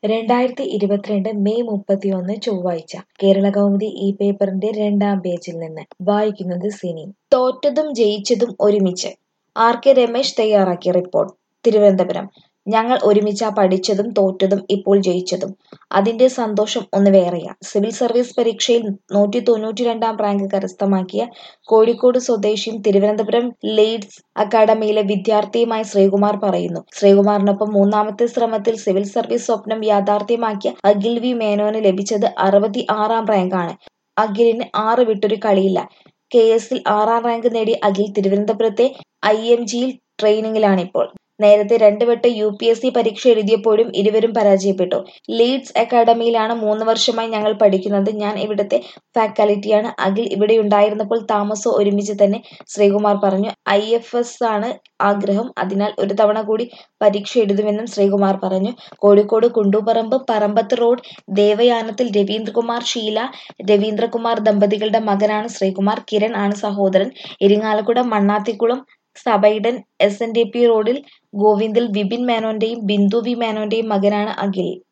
രണ്ടായിരത്തി ഇരുപത്തിരണ്ട് മെയ് മുപ്പത്തിയൊന്ന് ചൊവ്വാഴ്ച കേരളകൗമുദി ഈ പേപ്പറിന്റെ രണ്ടാം പേജിൽ നിന്ന് വായിക്കുന്നത് സിനി തോറ്റതും ജയിച്ചതും ഒരുമിച്ച് ആർ കെ രമേശ് തയ്യാറാക്കിയ റിപ്പോർട്ട് തിരുവനന്തപുരം ഞങ്ങൾ ഒരുമിച്ചാ പഠിച്ചതും തോറ്റതും ഇപ്പോൾ ജയിച്ചതും അതിന്റെ സന്തോഷം ഒന്ന് വേറെയാ സിവിൽ സർവീസ് പരീക്ഷയിൽ നൂറ്റി തൊണ്ണൂറ്റി രണ്ടാം റാങ്ക് കരസ്ഥമാക്കിയ കോഴിക്കോട് സ്വദേശിയും തിരുവനന്തപുരം ലീഡ്സ് അക്കാഡമിയിലെ വിദ്യാർത്ഥിയുമായ ശ്രീകുമാർ പറയുന്നു ശ്രീകുമാറിനൊപ്പം മൂന്നാമത്തെ ശ്രമത്തിൽ സിവിൽ സർവീസ് സ്വപ്നം യാഥാർത്ഥ്യമാക്കിയ അഖിൽ വി മേനോന് ലഭിച്ചത് അറുപത്തി ആറാം റാങ്കാണ് അഖിലിന് ആറ് വിട്ടൊരു കളിയില്ല കെ എസിൽ ആറാം റാങ്ക് നേടിയ അഖിൽ തിരുവനന്തപുരത്തെ ഐ എം ജിയിൽ ട്രെയിനിങ്ങിലാണിപ്പോൾ നേരത്തെ രണ്ട് വട്ടം യു പി എസ് സി പരീക്ഷ എഴുതിയപ്പോഴും ഇരുവരും പരാജയപ്പെട്ടു ലീഡ്സ് അക്കാഡമിയിലാണ് മൂന്ന് വർഷമായി ഞങ്ങൾ പഠിക്കുന്നത് ഞാൻ ഇവിടുത്തെ ഫാക്കൽറ്റിയാണ് അഖിൽ ഇവിടെയുണ്ടായിരുന്നപ്പോൾ താമസവും ഒരുമിച്ച് തന്നെ ശ്രീകുമാർ പറഞ്ഞു ഐ എഫ് എസ് ആണ് ആഗ്രഹം അതിനാൽ ഒരു തവണ കൂടി പരീക്ഷ എഴുതുമെന്നും ശ്രീകുമാർ പറഞ്ഞു കോഴിക്കോട് കുണ്ടൂപറമ്പ് പറമ്പത്ത് റോഡ് ദേവയാനത്തിൽ രവീന്ദ്രകുമാർ ഷീല രവീന്ദ്രകുമാർ ദമ്പതികളുടെ മകനാണ് ശ്രീകുമാർ കിരൺ ആണ് സഹോദരൻ ഇരിങ്ങാലക്കുട മണ്ണാത്തിക്കുളം സബൈഡൻ എസ് എൻ ഡി പി റോഡിൽ ഗോവിന്ദിൽ വിപിൻ മേനോന്റെയും ബിന്ദു വി മേനോന്റെയും മകനാണ് അഖിൽ